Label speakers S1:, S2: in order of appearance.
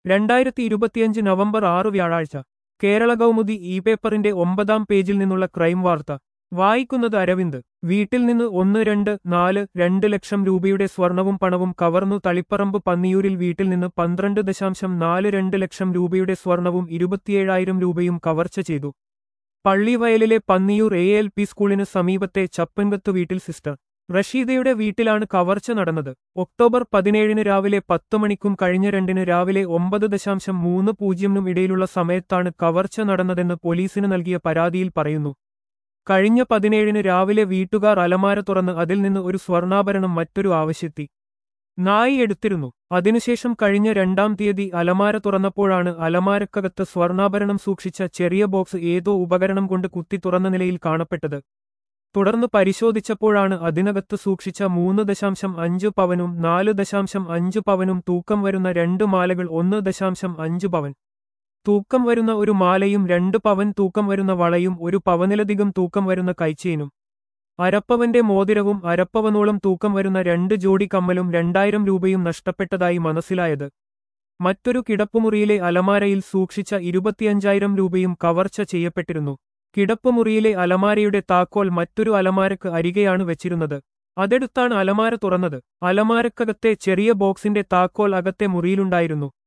S1: രണ്ടായിരത്തി ഇരുപത്തിയഞ്ച് നവംബർ ആറ് വ്യാഴാഴ്ച കേരള കൗമുദി ഇ പേപ്പറിന്റെ ഒമ്പതാം പേജിൽ നിന്നുള്ള ക്രൈം വാർത്ത വായിക്കുന്നത് അരവിന്ദ് വീട്ടിൽ നിന്ന് ഒന്ന് രണ്ട് നാല് രണ്ട് ലക്ഷം രൂപയുടെ സ്വർണവും പണവും കവർന്നു തളിപ്പറമ്പ് പന്നിയൂരിൽ വീട്ടിൽ നിന്ന് പന്ത്രണ്ട് ദശാംശം നാല് രണ്ട് ലക്ഷം രൂപയുടെ സ്വർണവും ഇരുപത്തിയേഴായിരം രൂപയും കവർച്ച ചെയ്തു പള്ളിവയലിലെ പന്നിയൂർ എ എൽ പി സ്കൂളിന് സമീപത്തെ ചപ്പൻകത്ത് വീട്ടിൽ സിസ്റ്റർ റഷീദയുടെ വീട്ടിലാണ് കവർച്ച നടന്നത് ഒക്ടോബർ പതിനേഴിന് രാവിലെ പത്ത് മണിക്കും കഴിഞ്ഞ രണ്ടിന് രാവിലെ ഒമ്പത് ദശാംശം മൂന്ന് പൂജ്യമിനും ഇടയിലുള്ള സമയത്താണ് കവർച്ച നടന്നതെന്ന് പോലീസിന് നൽകിയ പരാതിയിൽ പറയുന്നു കഴിഞ്ഞ പതിനേഴിന് രാവിലെ വീട്ടുകാർ അലമാര തുറന്ന് അതിൽ നിന്ന് ഒരു സ്വർണ്ണാഭരണം മറ്റൊരു ആവശ്യത്തി നായി എടുത്തിരുന്നു അതിനുശേഷം കഴിഞ്ഞ രണ്ടാം തീയതി അലമാര തുറന്നപ്പോഴാണ് അലമാരക്കകത്ത് സ്വർണ്ണാഭരണം സൂക്ഷിച്ച ചെറിയ ബോക്സ് ഏതോ ഉപകരണം കൊണ്ട് കുത്തി തുറന്ന നിലയിൽ കാണപ്പെട്ടത് തുടർന്ന് പരിശോധിച്ചപ്പോഴാണ് അതിനകത്ത് സൂക്ഷിച്ച മൂന്ന് ദശാംശം അഞ്ച് പവനും നാല് ദശാംശം അഞ്ച് പവനും തൂക്കം വരുന്ന രണ്ട് മാലകൾ ഒന്ന് ദശാംശം അഞ്ച് പവൻ തൂക്കം വരുന്ന ഒരു മാലയും രണ്ട് പവൻ തൂക്കം വരുന്ന വളയും ഒരു പവനിലധികം തൂക്കം വരുന്ന കൈച്ചേനും അരപ്പവന്റെ മോതിരവും അരപ്പവനോളം തൂക്കം വരുന്ന രണ്ട് ജോഡി കമ്മലും രണ്ടായിരം രൂപയും നഷ്ടപ്പെട്ടതായി മനസ്സിലായത് മറ്റൊരു കിടപ്പുമുറിയിലെ അലമാരയിൽ സൂക്ഷിച്ച ഇരുപത്തിയഞ്ചായിരം രൂപയും കവർച്ച ചെയ്യപ്പെട്ടിരുന്നു കിടപ്പുമുറിയിലെ അലമാരയുടെ താക്കോൽ മറ്റൊരു അലമാരക്ക് അരികെയാണ് വെച്ചിരുന്നത് അതെടുത്താണ് അലമാര തുറന്നത് അലമാരക്കകത്തെ ചെറിയ ബോക്സിന്റെ താക്കോൽ അകത്തെ മുറിയിലുണ്ടായിരുന്നു